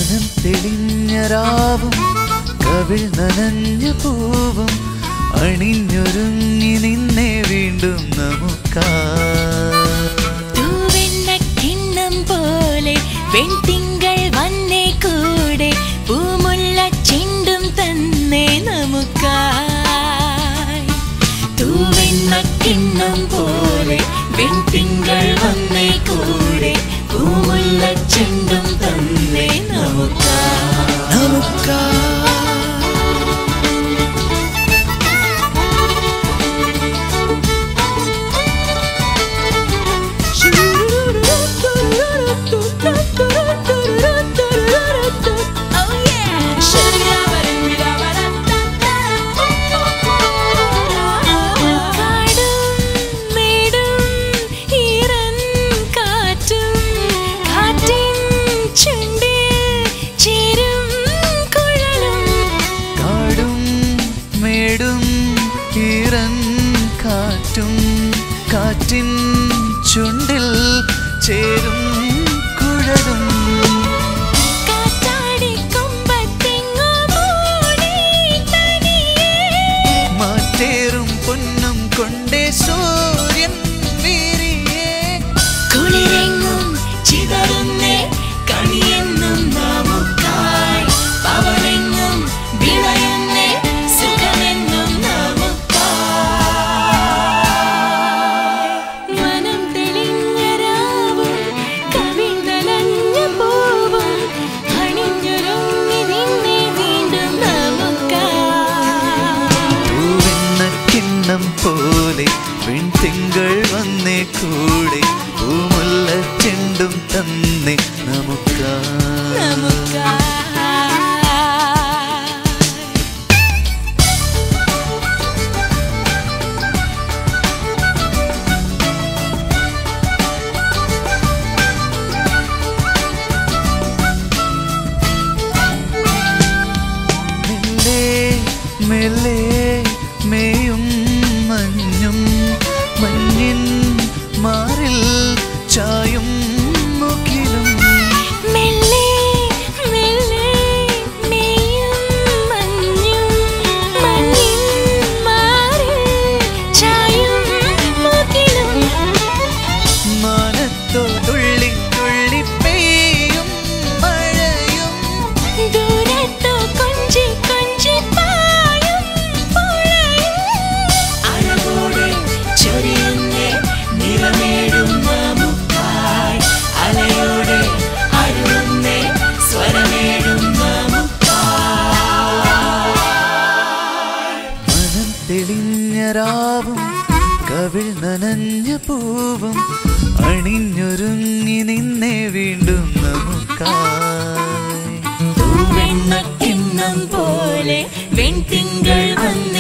മനം തെളിഞ്ഞ രാവും കവിൾ നനഞ്ഞ പൂവും അണിഞ്ഞൊരുങ്ങി നിന്നെ വീണ്ടും നമുക്കാ തൂവെണ്ണ കിണ്ണം പോലെ വെൺതിങ്കൾ വന്നേ കൂടെ പൂമുല്ല ചെണ്ടും തന്നെ നമുക്കായി തൂവെണ്ണ കിണ്ണം പോലെ വെൺതിങ്കൾ വന്നേ കൂടെ പൂമുല്ല ചെണ്ടും തന്നെ നമുക്കായി നമുക്കാ Oh yeah! കാടും മേടും ഈറൻ കാറ്റും കാറ്റിൻ ചുണ്ടിൽ ചേരും കുഴലും കാടും മേടും ഈറൻ കാറ്റും കാറ്റിൻ ചുണ്ടിൽ ചേരും കുഴലും കാറ്റാടി കൊമ്പത്തെങ്ങോ മൂടി തനിയേ മാറ്റേറും പൊന്നും കൊണ്ടേ സൂര്യൻ വീരിയേ കുളിരെങ്ങും ചിതറുന്നേ കണിയെന്നും നമുക്കായി പവനെങ്ങും വിളയുന്നേ സുഖമെന്നും നമുക്കായി മനം തെളിഞ്ഞ രാവും കവിതലഞ്ഞ പൂവും അണിഞ്ഞൊരുങ്ങി നിന്നെ വീണ്ടും നമുക്കായി പൂവെണ്ണ കിണ്ണം പോലെ വെൺതിങ്കൾ വന്നേ കൂടെ പൂമുല്ല ചെണ്ടും തന്നെ നമുക്കാ നമുക്കായി മെല്ലെ മെല്ലെ മേയും മഞ്ഞും മഞ്ഞിൻ മാറിൽ ചായും മുഖിലും മെല്ലെ മെല്ലെ മേയും മഞ്ഞും മഞ്ഞിൻ മാറിൽ ചായും മുകിലും മാനത്തോ തുള്ളി തുള്ളി പെയ്യും മഴയും ദൂരത്തോ കൊഞ്ചി കൊഞ്ചി പായും പുഴയും അഴകോടെ ചൊരിയുന്നേ നിറമേടും നമുക്കായി അലയോടെ അരുളുന്നേ സ്വരമേടും നമുക്കായി മനം തെളിഞ്ഞ രാവും കവിൾ നനഞ്ഞ പൂവും അണിഞ്ഞൊരുങ്ങി നിന്നെ വീണ്ടും നമുക്കായി തൂവെണ്ണ കിണ്ണം പോലെ വെൺതിങ്കൾ വന്നേ